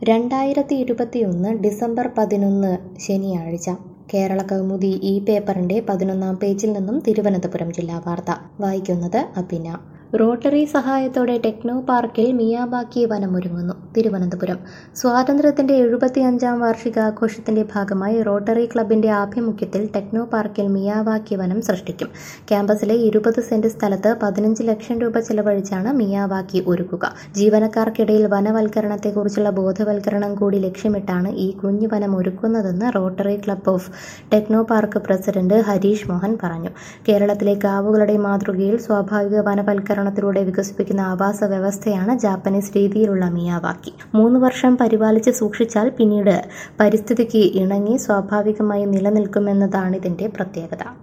രണ്ടായിരത്തി ഇരുപത്തിയൊന്ന് ഡിസംബർ പതിനൊന്ന് ശനിയാഴ്ച കേരള കൗമുദി ഈ പേപ്പറിന്റെ പതിനൊന്നാം പേജിൽ നിന്നും തിരുവനന്തപുരം ജില്ലാ വാർത്ത വായിക്കുന്നത് അഭിന റോട്ടറി സഹായത്തോടെ ടെക്നോ പാർക്കിൽ മിയാബാക്കി വനമൊരുങ്ങുന്നു തിരുവനന്തപുരം സ്വാതന്ത്ര്യത്തിന്റെ എഴുപത്തിയഞ്ചാം വാർഷികാഘോഷത്തിന്റെ ഭാഗമായി റോട്ടറി ക്ലബിന്റെ ആഭിമുഖ്യത്തിൽ ടെക്നോ പാർക്കിൽ മിയാവാക്കി വനം സൃഷ്ടിക്കും ക്യാമ്പസിലെ ഇരുപത് സെന്റ് സ്ഥലത്ത് പതിനഞ്ച് ലക്ഷം രൂപ ചെലവഴിച്ചാണ് മിയാവാക്കി ഒരുക്കുക ജീവനക്കാർക്കിടയിൽ വനവൽക്കരണത്തെക്കുറിച്ചുള്ള ബോധവൽക്കരണം കൂടി ലക്ഷ്യമിട്ടാണ് ഈ കുഞ്ഞു വനം ഒരുക്കുന്നതെന്ന് rotary club of techno park president Harish Mohan പറഞ്ഞു കേരളത്തിലെ കാവുകളുടെ മാതൃകയിൽ സ്വാഭാവിക വനവൽക്കരണത്തിലൂടെ വികസിപ്പിക്കുന്ന ആവാസ വ്യവസ്ഥയാണ് ജാപ്പനീസ് രീതിയിലുള്ള മിയാവാക്കി മൂന്ന് വർഷം പരിപാലിച്ച് സൂക്ഷിച്ചാൽ പിന്നീട് പരിസ്ഥിതിക്ക് ഇണങ്ങി സ്വാഭാവികമായി നിലനിൽക്കുമെന്നതാണിതിന്റെ പ്രത്യേകത